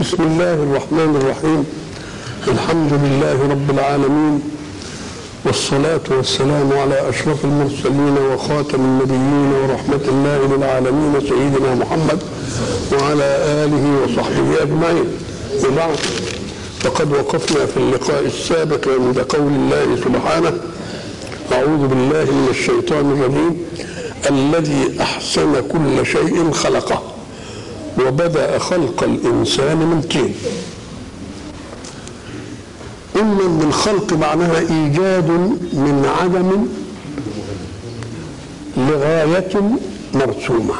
بسم الله الرحمن الرحيم الحمد لله رب العالمين والصلاة والسلام على أشرف المرسلين وخاتم النبيين ورحمة الله للعالمين سيدنا محمد وعلى آله وصحبه أجمعين وبعد فقد وقفنا في اللقاء السابق عند قول الله سبحانه أعوذ بالله من الشيطان الرجيم الذي أحسن كل شيء خلقه وبدأ خلق الإنسان من طين قلنا ان الخلق معناها ايجاد من عدم لغايه مرسومه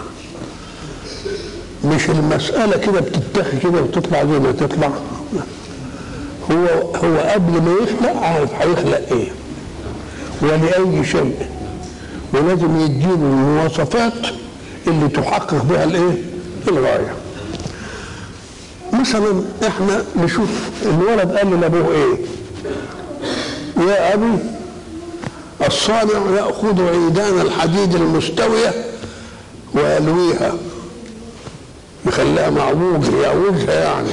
مش المساله كده بتتخذ كده وتطلع زي ما تطلع هو هو قبل ما يخلق عارف هيخلق ايه ولاي شيء ولازم يديله المواصفات اللي تحقق بها الايه الغايه مثلا احنا نشوف الولد قال لابوه ايه يا ابي الصانع ياخذ عيدان الحديد المستويه ويلويها يخليها معوجه يعوجها يعني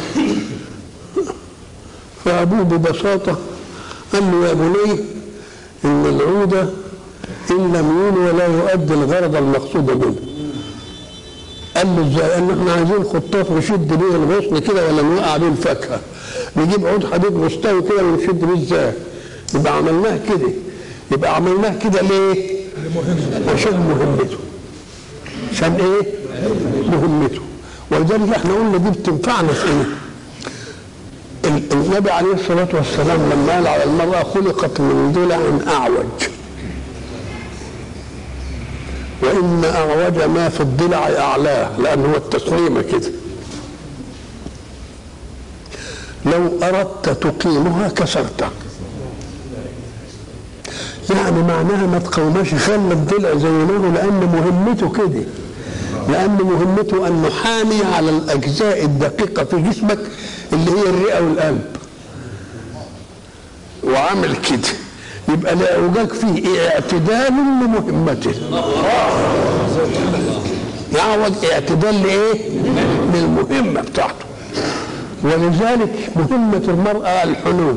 فابوه ببساطه قال له يا بني ان العود ان لم ينوي ولا يؤدي الغرض المقصود منه قال له ازاي؟ قال له احنا عايزين خطاف نشد بيه الغصن كده ولا نوقع بيه الفاكهه نجيب عود حديد مستوي كده ونشد بيه ازاي؟ يبقى عملناه كده يبقى عملناه كده ليه؟ عشان مهمته عشان ايه؟ مهمته ولذلك احنا قلنا دي بتنفعنا في ايه؟ النبي عليه الصلاه والسلام لما قال على المراه خلقت من ضلع اعوج وإن أعوج ما في الضلع أعلاه لأن هو التسليمة كده لو أردت تقيمها كسرتها يعني معناها ما تقومش خلي الضلع زي ما هو لأن مهمته كده لأن مهمته أن نحامي على الأجزاء الدقيقة في جسمك اللي هي الرئة والقلب وعامل كده يبقى لاعوجاج فيه اعتدال لمهمته يعوج اعتدال لايه للمهمه بتاعته ولذلك مهمه المراه الحلو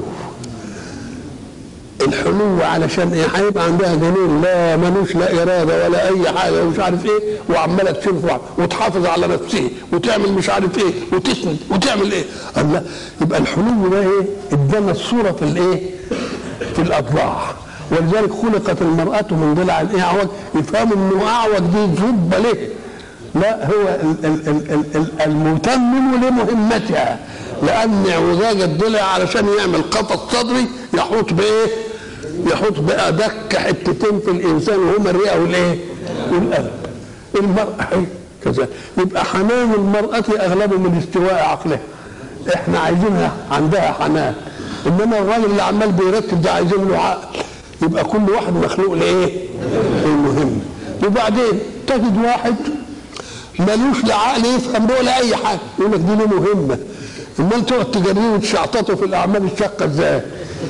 الحلو علشان ايه هيبقى عندها جنين لا ملوش لا اراده ولا اي حاجه ومش عارف ايه وعماله تشوف وتحافظ على نفسها وتعمل مش عارف ايه وتسند وتعمل ايه الله يبقى الحلو ده ايه ادانا الصوره في الايه في الاضلاع ولذلك خلقت المرأة من ضلع الأعوج يفهموا انه أعوج دي ذب ليه لا هو المتمم لمهمتها لأن اعوجاج الضلع علشان يعمل قفص صدري يحوط بإيه؟ يحوط بأدق حتتين في الإنسان وهما الرئة والإيه؟ والقلب المرأة كذا يبقى حنان المرأة أغلبه من استواء عقلها احنا عايزينها عندها حنان انما الراجل اللي عمال بيرتب ده عايزين له عقل يبقى كل واحد مخلوق لايه؟ المهم وبعدين تجد واحد ملوش لا عقل يفهم ولا اي حاجه يقول لك دي له مهمه امال تقعد تجريه وتشعططه في الاعمال الشاقه ازاي؟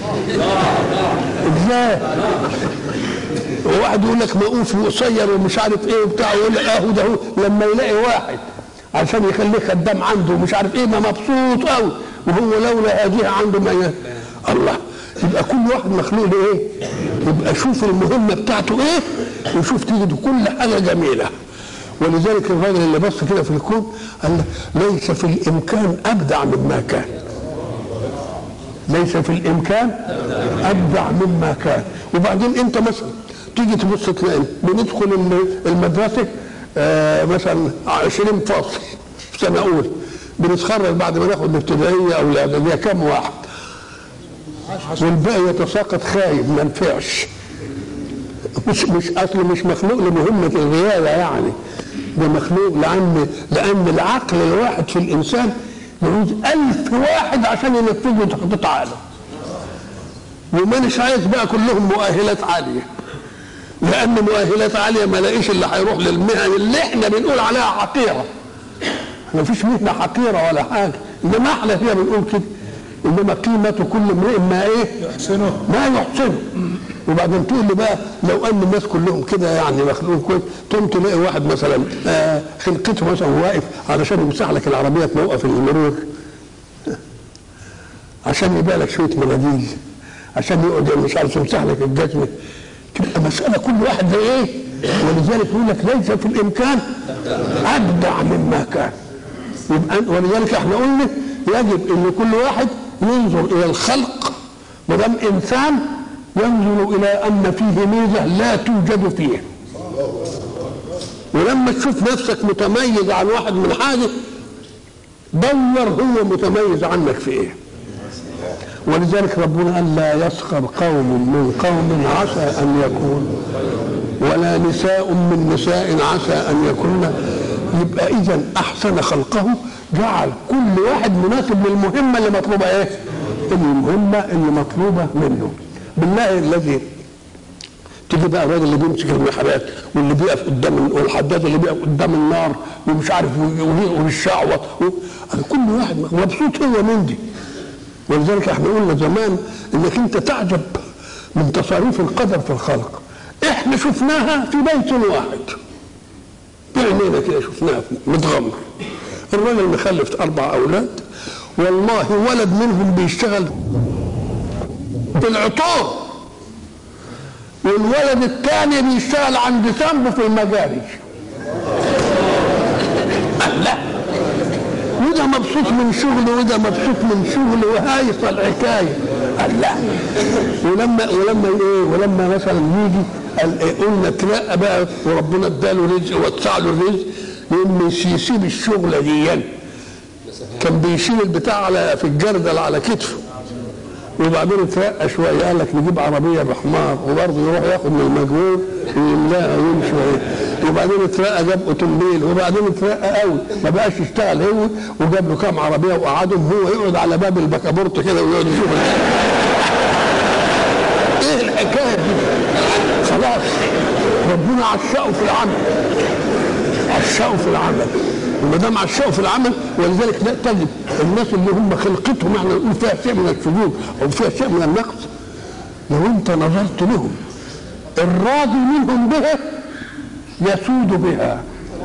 ازاي؟ وواحد يقول لك مقوف وقصير ومش عارف ايه وبتاع يقول لك اهو ده لما يلاقي واحد عشان يخليه خدام عنده ومش عارف ايه ما مبسوط قوي وهو لولا هذه عنده ما ي... الله يبقى كل واحد مخلوق لايه؟ يبقى شوف المهمه بتاعته ايه وشوف تجد كل حاجه جميله ولذلك الراجل اللي بص كده في الكون قال ليس في الامكان ابدع مما كان ليس في الامكان ابدع مما كان وبعدين انت مثلا تيجي تبص تلاقي بندخل المدرسه آه مثلا 20 فصل في سنه اولى بنتخرج بعد ما ناخد الابتدائيه او الاعداديه كم واحد والباقي يتساقط خايب ما نفعش مش مش اصله مش مخلوق لمهمه الرياضه يعني ده مخلوق لان لان العقل الواحد في الانسان يعوز ألف واحد عشان ينفذوا تخطيط عقله ومانيش عايز بقى كلهم مؤهلات عاليه لان مؤهلات عاليه ما لاقيش اللي هيروح للمهن اللي احنا بنقول عليها حقيره ما فيش مهنه حقيره ولا حاجه انما احنا فيها بنقول كده انما قيمه كل امرئ ما ايه؟ يحسنه ما يحسنه وبعدين تقول لي بقى لو ان الناس كلهم كده يعني مخلوقين كويس تقوم تلاقي واحد مثلا آه خلقته مثلا واقف علشان يمسح لك العربيه موقف المرور عشان يبيع لك شويه مناديل عشان يقعد مش عارف يمسح لك الجزمه تبقى مساله كل واحد زي ايه ولذلك يقول لك ليس في الامكان ابدع مما كان يبقى ولذلك احنا قلنا يجب ان كل واحد ينظر الى الخلق ما دام انسان ينظر الى ان فيه ميزه لا توجد فيه ولما تشوف نفسك متميز عن واحد من حاجه دور هو متميز عنك في ايه ولذلك ربنا قال لا يسخر قوم من قوم عسى ان يكون ولا نساء من نساء عسى ان يكون يبقى اذا احسن خلقه جعل كل واحد مناسب للمهمه اللي مطلوبه ايه؟ المهمه اللي مطلوبه منه بالله الذي تيجي بقى الراجل اللي بيمسك المحرات واللي بيقف قدام والحداد اللي بيقف قدام النار ومش عارف والشعوط كل واحد مبسوط هو من دي ولذلك احنا قلنا زمان انك انت تعجب من تصاريف القدر في الخلق احنا شفناها في بيت واحد بعينينا كده شفناها متغمر الراجل مخلف اربع اولاد والله ولد منهم بيشتغل بالعطور والولد الثاني بيشتغل عند سامبو في المجاري لا وده مبسوط من شغله وده مبسوط من شغله وهايصه الحكايه قال لا ولما ولما ايه ولما مثلا يجي قال إيه قلنا تلاقى بقى وربنا اداله رزق ووسع له الرزق يقوم يسيب الشغله دي كان بيشيل البتاع على في الجردل على كتفه وبعدين اترقى شويه قال لك نجيب عربيه بحمار وبرضه يروح ياخد من المجهول ويملاها ويمشي وبعدين اترقى جاب اوتومبيل وبعدين اترقى قوي ما بقاش يشتغل هو وجاب له كام عربيه وقعدهم هو يقعد على باب البكابورت كده ويقعد يشوف ايه الحكايه دي؟ خلاص ربنا عشقه في العمل عشقه في العمل وما دام عشقوا في العمل ولذلك لا تجد الناس اللي هم خلقتهم احنا نقول فيها شيء من الشذوذ او فيها شيء من النقص لو انت نظرت لهم الراضي منهم بها يسود بها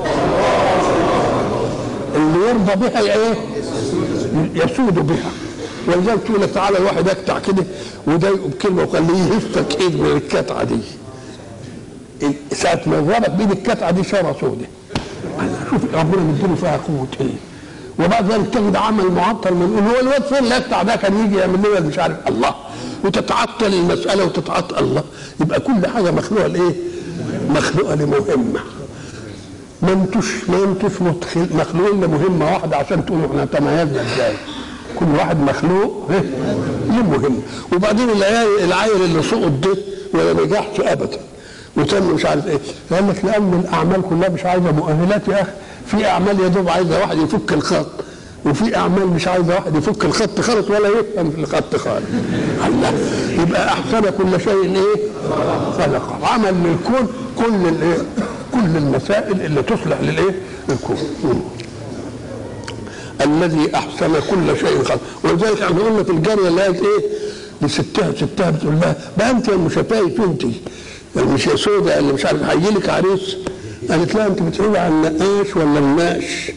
اللي يرضى بها ايه يسود بها ولذلك تقول لك تعالى الواحد يقطع كده وضايقه بكلمه وخليه يهفك ايد من الكتعه دي ساعه ما ضربك بايد الكتعه دي شاره سودة شوف ربنا مديله فيها قوه ايه وبعد ذلك تجد عمل معطل من هو الواد فين اللي ده كان يجي يعمل لنا مش عارف الله وتتعطل المساله وتتعطل الله يبقى كل حاجه مخلوقه لايه؟ مخلوقه لمهمه ما انتوش ما انتوش مخلوقين لمهمه واحده عشان تقولوا احنا تميزنا ازاي كل واحد مخلوق لمهمه وبعدين العيال العيل اللي سقط ده ولا نجحش ابدا وتم مش عارف ايه قال لك لان الاعمال كلها مش عايزه مؤهلات يا اخي في اعمال يا دوب عايزه واحد يفك الخط وفي اعمال مش عايزه واحد يفك الخط خالص ولا يفهم في الخط خالص الله يبقى احسن كل شيء ايه خلق عمل للكون كل الايه كل المسائل اللي تصلح للايه الكون الذي احسن كل شيء خلق ولذلك احنا قلنا في الجاريه اللي قالت ايه لستها ستها بتقول لها بقى انت يا مشفايف انت مش يا سودا اللي مش عارف هيجي لك عريس قالت لها انت بتقولي على النقاش ولا النقش؟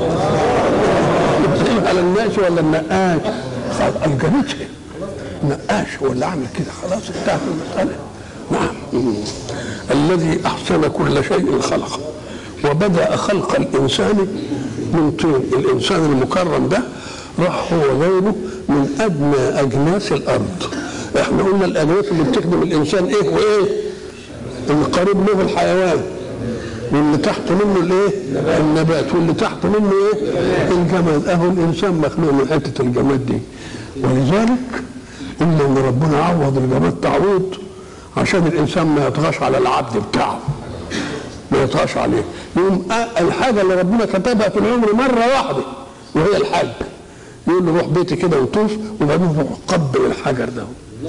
بتقولي على النقاش ولا النقاش؟ الجنتها نقاش هو اللي عمل كده خلاص انتهت المساله نعم الذي احسن كل شيء خلقه وبدا خلق الانسان من طين الانسان المكرم ده راح هو غيره من ادنى اجناس الارض احنا قلنا الاجناس اللي بتخدم الانسان ايه وايه اللي قريب منه الحيوان واللي تحت منه الايه النبات واللي تحت منه ايه الجماد اهو الانسان مخلوق من حته الجماد دي ولذلك الا ان ربنا عوض الجماد تعويض عشان الانسان ما يطغاش على العبد بتاعه ما يطغاش عليه يقوم الحاجه اللي ربنا كتبها في العمر مره واحده وهي الحج يقول له روح بيتي كده وطوف وبعدين روح قبل الحجر ده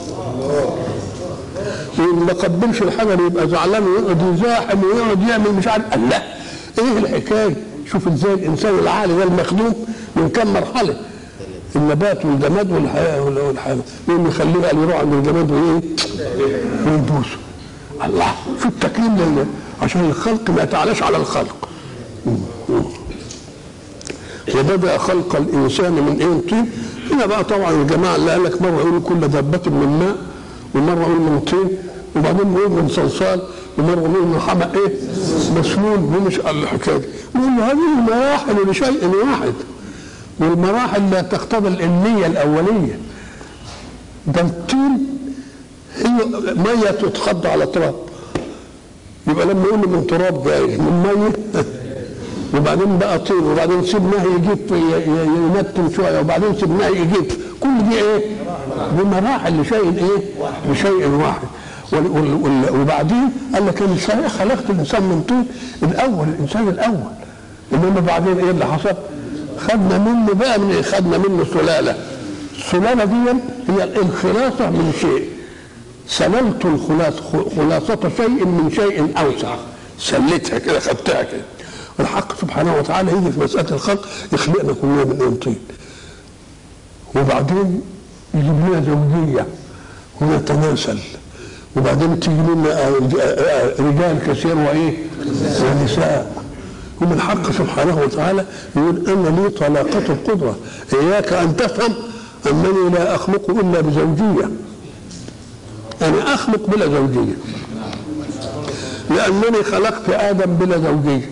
واللي ما قبلش الحجر يبقى زعلان ويقعد يزاحم ويقعد يعمل مش عارف قال لا ايه الحكايه شوف ازاي الانسان العالي ده المخدوم من كم مرحله النبات والجماد والحياه والحياه يقوم يخليه قال يروح عند الجماد وايه ويدوسه الله شو التكريم لله عشان الخلق ما يتعلاش على الخلق وبدا خلق الانسان من ايه طين هنا بقى طبعا الجماعه اللي قال لك مره يقول كل دابه من ماء ومره يقول من طين وبعدين يقول من صلصال ومره يقول من حمأ ايه مسنون ومش قال الحكايه دي نقول له هذه المراحل لشيء واحد والمراحل لا تقتضي النية الأولية ده الطين هي مية تتخض على تراب يبقى لما يقول من تراب جاي من مية وبعدين بقى طين وبعدين سيبناه يجيب ينتن شوية وبعدين سيبناه يجيب كل دي ايه؟ دي مراحل لشيء ايه؟ لشيء واحد وبعدين قال لك انا صحيح خلقت الانسان من طين الاول الانسان الاول انما بعدين ايه اللي حصل؟ خدنا منه بقى من خدنا منه سلاله السلاله دي هي الخلاصه من شيء سللت الخلاص خلاصه شيء من شيء اوسع سلتها كده خدتها كده الحق سبحانه وتعالى يجي في مساله الخلق يخلقنا كلنا من طين وبعدين يجيب لنا زوجيه ونتناسل وبعدين تيجي لنا رجال كثير وايه ونساء هم الحق سبحانه وتعالى يقول أنا لي طلاقة القدرة إياك أن تفهم أنني لا أخلق إلا بزوجية أنا أخلق بلا زوجية لأنني خلقت آدم بلا زوجية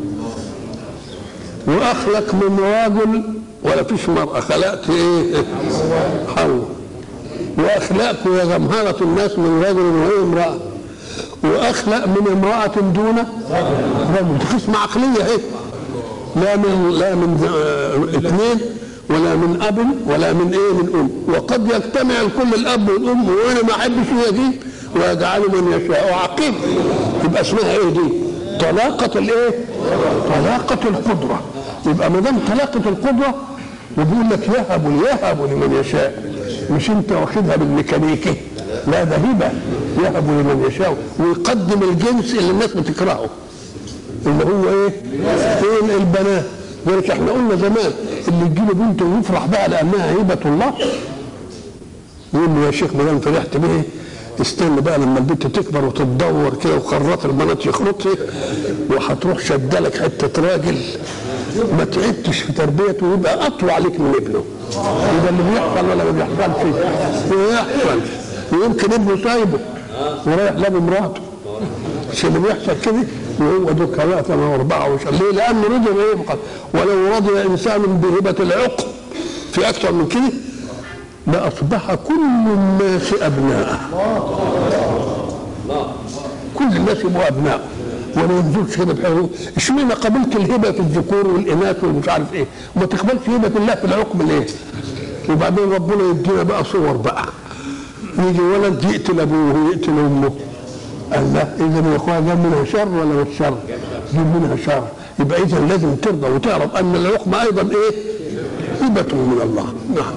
وأخلق من راجل ولا فيش مرأة خلقت إيه حواء وأخلقت يا جمهرة الناس من رجل وإيه امرأة واخلق من امراه دون رجل دي قسمه عقليه اهي لا من لا من اثنين ولا من اب ولا من ايه من ام وقد يجتمع الكل الاب والام وانا ما احبش هي دي ويجعل من يشاء عقيم يبقى اسمها ايه دي؟ طلاقة الايه؟ طلاقة القدرة يبقى ما دام طلاقة القدرة وبيقول لك يهب يهب لمن يشاء مش انت واخدها بالميكانيكي لا ده هبه يهب لمن يشاء ويقدم الجنس اللي الناس بتكرهه اللي هو ايه؟ ايه البنات ولذلك احنا قلنا زمان اللي تجي له بنت ويفرح بها لانها هبه الله يقول له يا شيخ ما دام فرحت به استنى بقى لما البنت تكبر وتتدور كده وقرات البنات يخرطها وهتروح شدلك حته راجل ما تعبتش في تربيته ويبقى اطول عليك من ابنه وده اللي بيحصل ولا ما بيحصلش بيحصل ويمكن ابنه سايبه ورايح لابو مراته مش اللي بيحصل كده وهو دول ثلاثة وأربعة وش ليه؟ لأنه رضي ويبقى ولو رضي إنسان بهبة العقل في أكثر من كده لأصبح كل الناس أبناء كل الناس يبقوا أبناء وما ينزلش كده بحاجه اشمعنى قبلت الهبه في الذكور والاناث والمش عارف ايه وما تقبلش هبه الله في الحكم ليه؟ وبعدين ربنا يدينا بقى صور بقى يجي ولد يقتل ابوه ويقتل امه قال لا اذا يا اخويا جاب منها شر ولا مش شر؟ جاب منها شر يبقى اذا لازم ترضى وتعرف ان الحكم ايضا ايه؟ هبه من الله نعم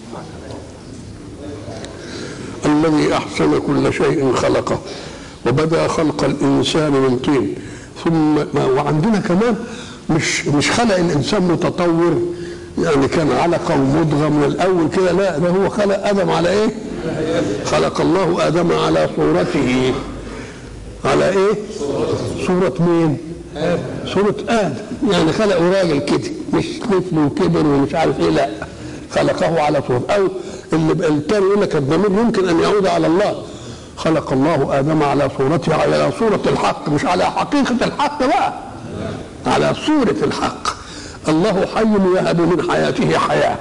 الذي احسن كل شيء خلقه وبدا خلق الانسان من طين ثم ما وعندنا كمان مش مش خلق الانسان متطور يعني كان علقه ومضغه من الاول كده لا ده هو خلق ادم على ايه؟ خلق الله ادم على صورته على ايه؟ صورة مين؟ صورة آدم يعني خلقه راجل كده مش طفل وكبر ومش عارف ايه لا خلقه على صورة او اللي التاني يقول لك الضمير يمكن ان يعود على الله خلق الله ادم على صورته على صورة الحق مش على حقيقة الحق بقى على صورة الحق الله حي يهب من حياته حياة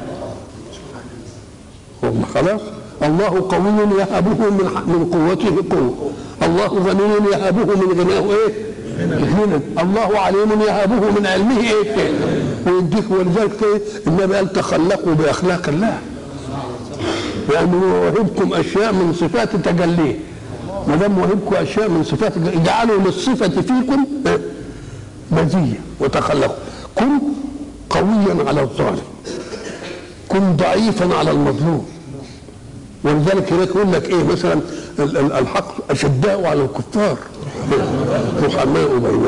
والله خلاص الله قوي يهبه من من قوته قوة الله غني يهبه من غناه ايه غنى الله عليم يهبه من علمه ايه ويديك ولذلك ايه النبي قال تخلقوا باخلاق الله لانه وهبكم اشياء من صفات تجليه ما دام وهبكم اشياء من صفات اجعلوا للصفه فيكم مزيه وتخلقوا كن قويا على الظالم كن ضعيفا على المظلوم ولذلك هناك يقول لك ايه مثلا الحق اشداء على الكفار رحماء بينهم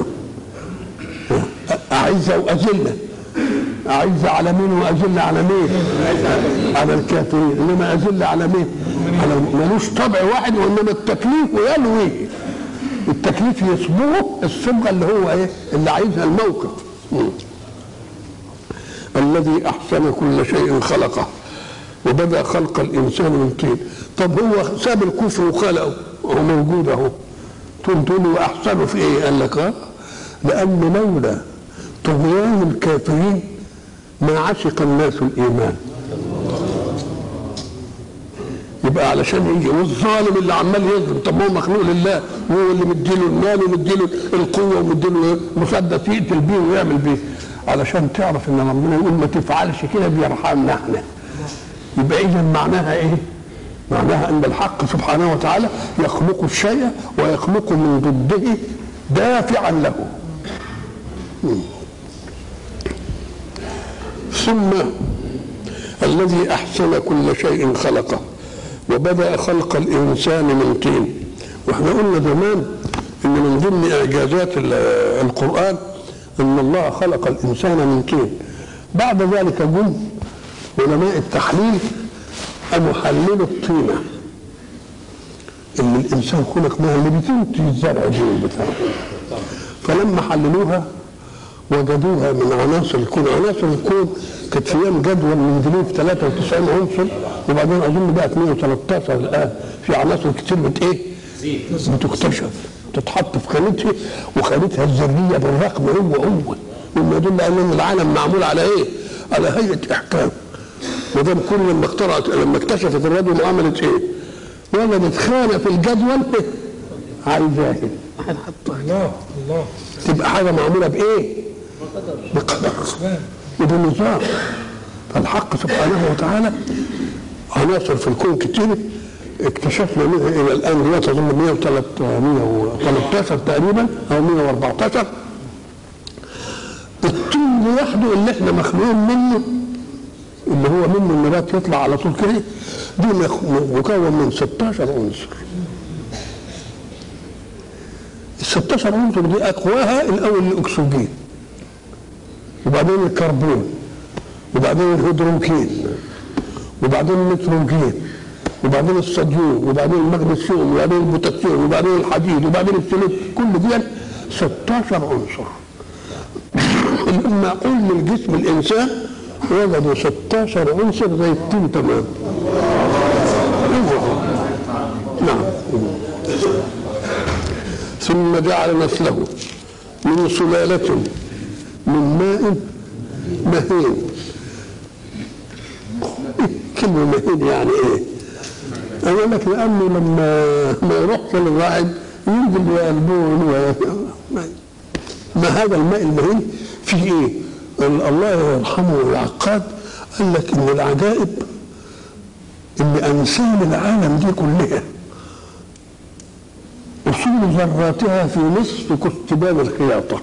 اعزه واذله اعز على مين واذل على مين على الكافرين انما اذل على مين على ملوش طبع واحد وانما التكليف يلوي التكليف يصبغه الصبغه اللي هو ايه اللي عايزها الموقف الذي احسن كل شيء خلقه وبدا خلق الانسان من طين طب هو ساب الكفر وخلقه هو موجود اهو تقول تقول له احسنه في ايه؟ قال لك اه لان لولا طغيان الكافرين ما عشق الناس الايمان يبقى علشان يجي والظالم اللي عمال يظلم طب ما هو مخلوق لله وهو اللي مديله المال ومديله القوه ومديله مسدس يقتل بيه ويعمل بيه علشان تعرف ان ربنا يقول ما تفعلش كده بيرحمنا احنا يبقى اذا معناها ايه؟ معناها ان الحق سبحانه وتعالى يخلق الشيء ويخلق من ضده دافعا له ثم الذي احسن كل شيء خلقه وبدا خلق الانسان من طين واحنا قلنا زمان ان من ضمن اعجازات القران ان الله خلق الانسان من طين بعد ذلك جم علماء التحليل قاموا حللوا الطينه ان الانسان خلق منها اللي بتنتج الزرع دي بتاعه فلما حللوها وجدوها من عناصر الكون عناصر الكون كانت في ايام جدول مندليف 93 عنصر وبعدين اظن بقت 113 الان في عناصر كتير بت ايه؟ بتكتشف تتحط في خانتها وخانتها الذريه بالرقم هو هو مما يدل على ان العالم معمول على ايه؟ على هيئه احكام ما دام كل لما اخترعت لما اكتشفت الراديو عملت ايه؟ وجدت خانه في الجدول على الجاهل الله الله تبقى حاجه معموله بايه؟ بقدر وبنظام فالحق سبحانه وتعالى عناصر في الكون كتير اكتشفنا منها الى الان دلوقتي اظن 113 تقريبا او 114 الطين لوحده اللي احنا مخلوقين منه اللي هو منه النبات يطلع على طول كده دي مخ- مكون من 16 عنصر ال 16 عنصر دي اقواها الاول الاكسجين وبعدين الكربون وبعدين الهيدروجين وبعدين النيتروجين وبعدين الصوديوم وبعدين المغنيسيوم وبعدين البوتاسيوم وبعدين الحديد وبعدين السيليت كل دي 16 عنصر لما قل الجسم الانسان وجدوا 16 عنصر زي التين تمام نعم ثم جعل نسله من سلالة من ماء مهين كلمة مهين يعني ايه؟ أقول لك لأنه لما ما يروحش للواحد ينزل ويلبون و... ما هذا الماء المهين فيه ايه؟ ال- الله يرحمه العقاد قال لك ان العجائب ان انسان العالم دي كلها اصول ذراتها في نصف كتبان الخياطه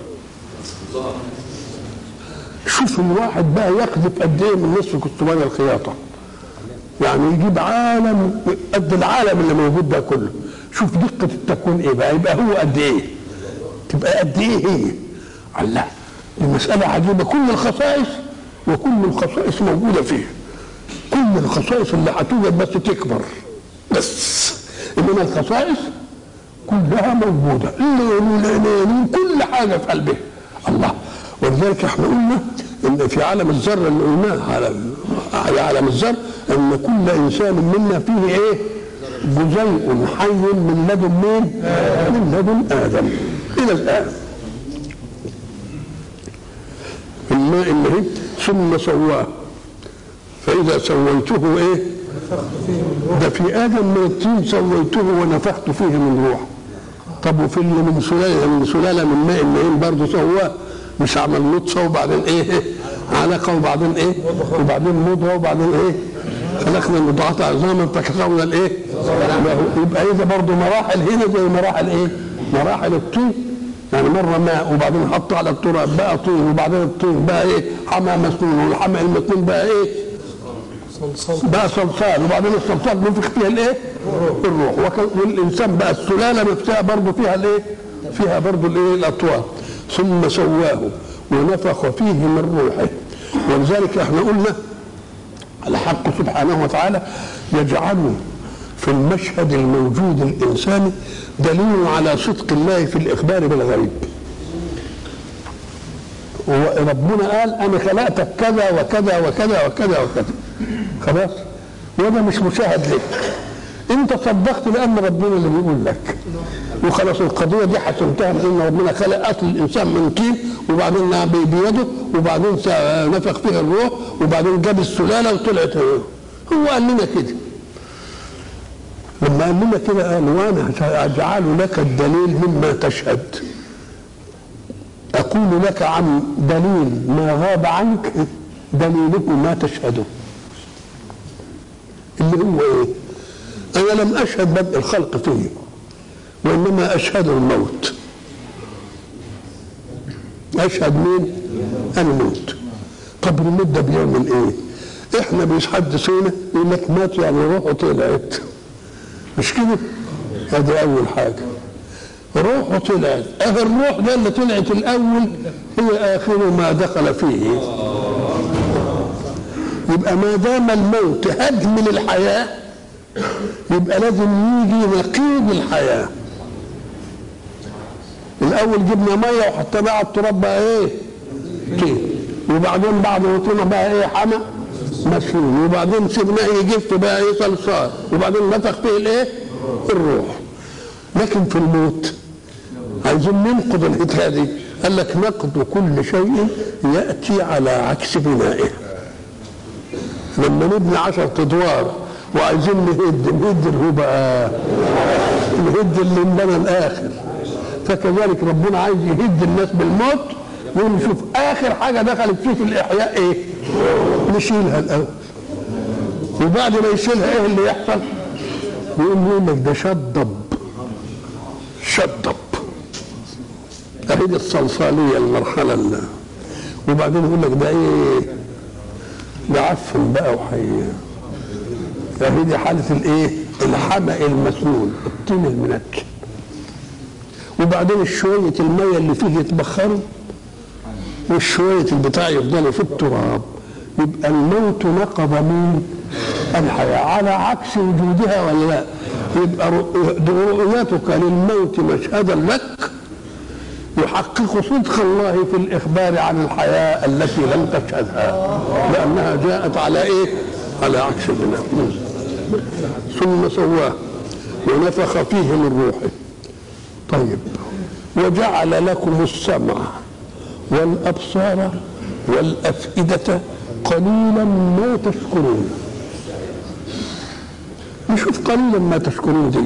شوف الواحد بقى يقذف قد ايه من نصف كتبان الخياطه يعني يجيب عالم قد العالم اللي موجود ده كله شوف دقه التكوين ايه بقى يبقى هو قد ايه تبقى قد ايه هي الله دي مساله عجيبه كل الخصائص وكل الخصائص موجوده فيه كل الخصائص اللي هتوجد بس تكبر بس انما الخصائص كلها موجوده الليل والعينين كل حاجه في قلبه الله ولذلك احنا قلنا ان في عالم الذره اللي قلناه على على عالم الذر ان كل انسان منا فيه ايه؟ جزيء حي من لدن مين؟ من لدن ادم الى الان الماء المهين ثم سواه فاذا سويته ايه؟ ده في ادم من الطين سويته ونفخت فيه من روح طب وفي اللي من سلاله من سلاله من ماء مهين برضه سواه مش عمل نطفه وبعدين ايه علقه وبعدين ايه وبعدين مضغه وبعدين ايه خلقنا المضغه عظاما فكسونا الايه يبقى اذا برضه مراحل هنا زي مراحل ايه مراحل الطين يعني مره ماء وبعدين حط على التراب بقى طين وبعدين الطين بقى ايه حمى مسنون والحمى المسنون بقى ايه صلصال بقى صلصال وبعدين الصلصال نفخ فيها الايه؟ الروح وك- والانسان بقى السلاله نفسها برضه فيها الايه؟ فيها برضه الايه؟ الاطوار ثم سواه ونفخ فيه من روحه ولذلك احنا قلنا الحق سبحانه وتعالى يجعل في المشهد الموجود الانساني دليل على صدق الله في الاخبار بالغيب وربنا قال انا خلقتك كذا وكذا وكذا وكذا وكذا خلاص وده مش مشاهد لك انت صدقت لان ربنا اللي بيقول لك وخلاص القضيه دي حسمتها لان ربنا خلق اصل الانسان من طين وبعدين نعم بيده وبعدين سا- نفخ فيه الروح وبعدين جاب السلاله وطلعت هو هو قال لنا كده لما قال لنا كده قال وانا ساجعل لك الدليل مما تشهد اقول لك عن دليل ما غاب عنك دليله ما تشهده اللي هو ايه انا لم اشهد بدء الخلق فيه وانما اشهد الموت اشهد مين الموت طب الموت ده بيعمل ايه احنا بيحدثونا يقول لك مات يعني روحه طلعت مش كده هذه اول حاجه روحه طلعت اه الروح ده اللي طلعت الاول هي اخر ما دخل فيه يبقى ما دام الموت هدم للحياه يبقى لازم يجي نقيض الحياه الاول جبنا ميه وحطينا على التراب بقى ايه طين وبعدين بعد ما طينا بقى ايه حمى مسنون وبعدين سيبناه يجف بقى ايه صلصال وبعدين نفخ فيه الايه الروح لكن في الموت عايزين ننقض الحكايه دي قال لك نقض كل شيء ياتي على عكس بنائه لما نبني عشرة ادوار وعايزين نهد نهد اللي هو بقى نهد اللي انبنى الاخر فكذلك ربنا عايز يهد الناس بالموت يقول نشوف اخر حاجه دخلت فيه في الاحياء ايه؟ نشيلها الاول وبعد ما يشيلها ايه اللي يحصل؟ يقوم يقول لك ده شطب شطب اهي دي الصلصاليه المرحله اللي وبعدين يقول لك ده ايه؟ ده عفن بقى وحي اهي دي حاله الايه؟ الحمأ المسنون الطين المنكل وبعدين شوية المية اللي فيه يتبخروا والشوية البتاع يفضلوا في التراب يبقى الموت نقض من الحياة على عكس وجودها ولا لا يبقى رؤ- رؤيتك للموت مشهدا لك يحقق صدق الله في الإخبار عن الحياة التي لم تشهدها لأنها جاءت على إيه؟ على عكس ذلك ثم سواه ونفخ فيه من روحه طيب وجعل لكم السمع والأبصار والأفئدة قليلا ما تشكرون نشوف قليلا ما تشكرون دي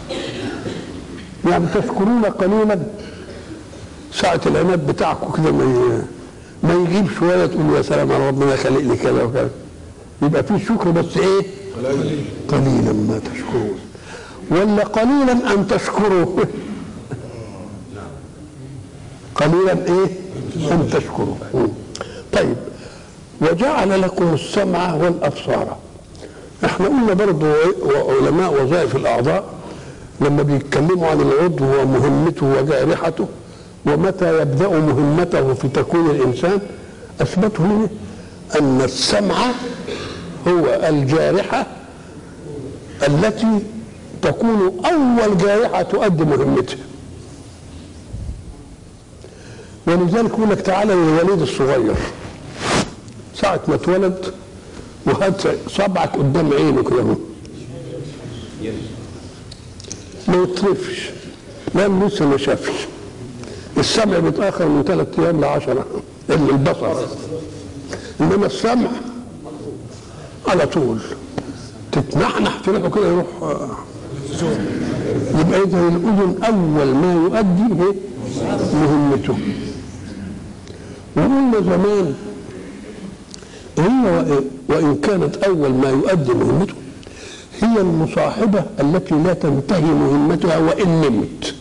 يعني تشكرون قليلا ساعة العناد بتاعكم كده ما ي- ما يجيب شوية تقول يا سلام على ربنا خلق لي كذا وكذا يبقى في شكر بس ايه؟ قليلا ما تشكرون ولا قليلا ان تشكروا قليلا ايه ان تشكروا مم. طيب وجعل لكم السمع والابصار احنا قلنا برضو علماء وظائف الاعضاء لما بيتكلموا عن العضو ومهمته وجارحته ومتى يبدا مهمته في تكوين الانسان اثبتوا لنا ان السمع هو الجارحه التي تكون اول جارحه تؤدي مهمتها ولذلك يقول لك تعالى للوليد الصغير ساعة ما اتولد وهات صبعك قدام عينه كده اهو ما يطرفش لأن لسه ما شافش السمع بيتأخر من ثلاث أيام لعشرة إلا البصر إنما السمع على طول تتنحنح في ريحه كده يروح آه. يبقى إذا الأذن أول ما يؤدي إيه؟ مهمته وقلنا زمان هي وإن كانت أول ما يؤدي مهمته هي المصاحبة التي لا تنتهي مهمتها وإن نمت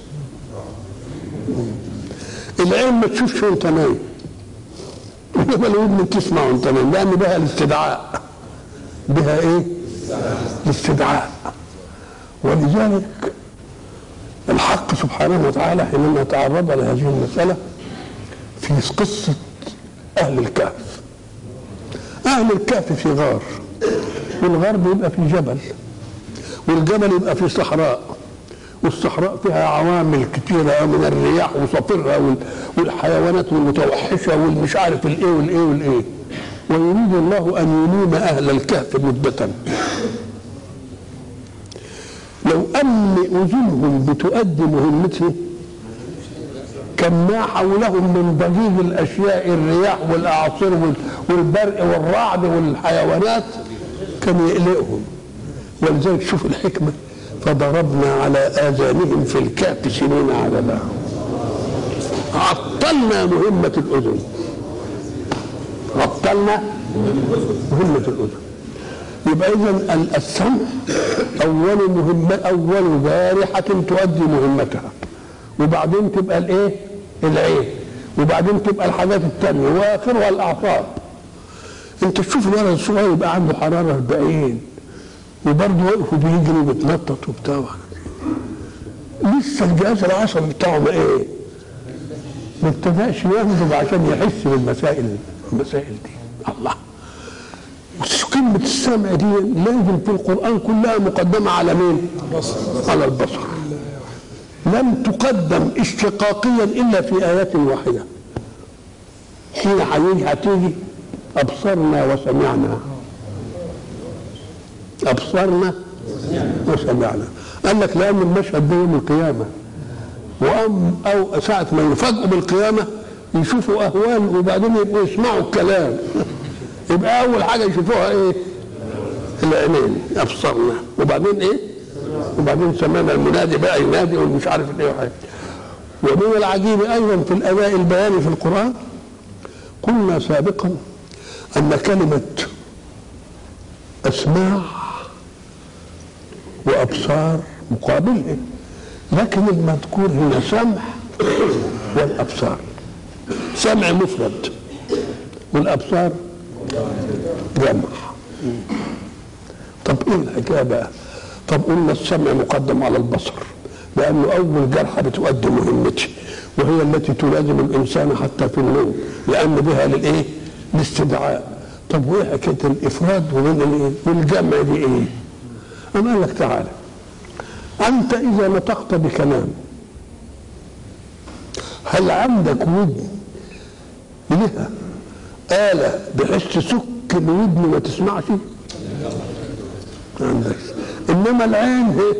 العين ما تشوفش وانت نايم انما الودن تسمع وانت نايم لان بها الاستدعاء بها ايه؟ الاستدعاء ولذلك الحق سبحانه وتعالى حينما تعرض لهذه المسألة في قصة أهل الكهف أهل الكهف في غار والغار بيبقى في جبل والجبل يبقى في صحراء والصحراء فيها عوامل كتيرة من الرياح وصفرها وال- والحيوانات والمتوحشة والمش عارف الايه والايه والايه ويريد الله أن ينيم أهل الكهف مدة لو أن أذنهم بتؤدي مهمته كان ما حولهم من ضجيج الاشياء الرياح والاعاصير وال- والبرق والرعد والحيوانات كان يقلقهم ولذلك شوف الحكمه فضربنا على اذانهم في الكهف سنين عددا عطلنا مهمه الاذن عطلنا مهمه الاذن يبقى اذا ال- السمع اول مهمه اول جارحه تؤدي مهمتها وبعدين تبقى الايه العين وبعدين تبقى الحاجات التانية واخرها الاعصاب انت تشوف الولد الصغير يبقى عنده حراره 40 وبرضه واقف وبيجري وبيتنطط وبتاع لسه الجهاز العصبي بتاعه ما ايه ما ابتداش ينضج عشان يحس بالمسائل المسائل دي الله كلمة السمع دي لازم في القرآن كلها مقدمة على مين؟ على البصر لم تقدم اشتقاقيا الا في ايات واحده حين هيجي هتيجي ابصرنا وسمعنا ابصرنا وسمعنا قال لك لان المشهد ده يوم القيامه وأم او ساعه ما يفاجئوا بالقيامه يشوفوا اهوال وبعدين يبقوا يسمعوا الكلام يبقى اول حاجه يشوفوها ايه؟ العينين ابصرنا وبعدين ايه؟ وبعدين سمعنا المنادي بقى ينادي ومش عارف ايه وحاجه ومن العجيب ايضا في الاداء البياني في القران قلنا سابقا ان كلمه اسماع وابصار مقابله لكن المذكور هنا سمع والابصار سمع مفرد والابصار جمع طب ايه الحكايه بقى؟ طب قلنا السمع مقدم على البصر لانه اول جرحه بتؤدي مهمته وهي التي تلازم الانسان حتى في النوم لان بها للايه؟ الاستدعاء طب وايه حكايه الافراد ومن الايه؟ والجمع دي ايه؟ انا قال لك تعالى انت اذا نطقت بكلام هل عندك ودن لها آلة بحيث تسك الودن ما تسمعش؟ ما عندكش انما العين هي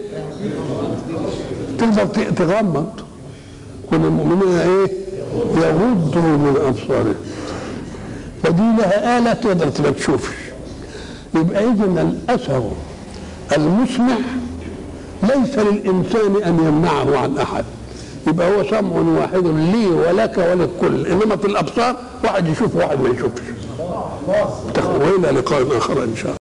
تقدر ت- تغمض كل المؤمنين ايه يغضوا من ابصارهم فدي لها آلة تقدر ما تشوفش يبقى إذا الأثر المسمع ليس للإنسان أن يمنعه عن أحد يبقى هو سمع واحد لي ولك وللكل إنما في الأبصار واحد يشوف واحد ما يشوفش وإلى لقاء آخر إن شاء الله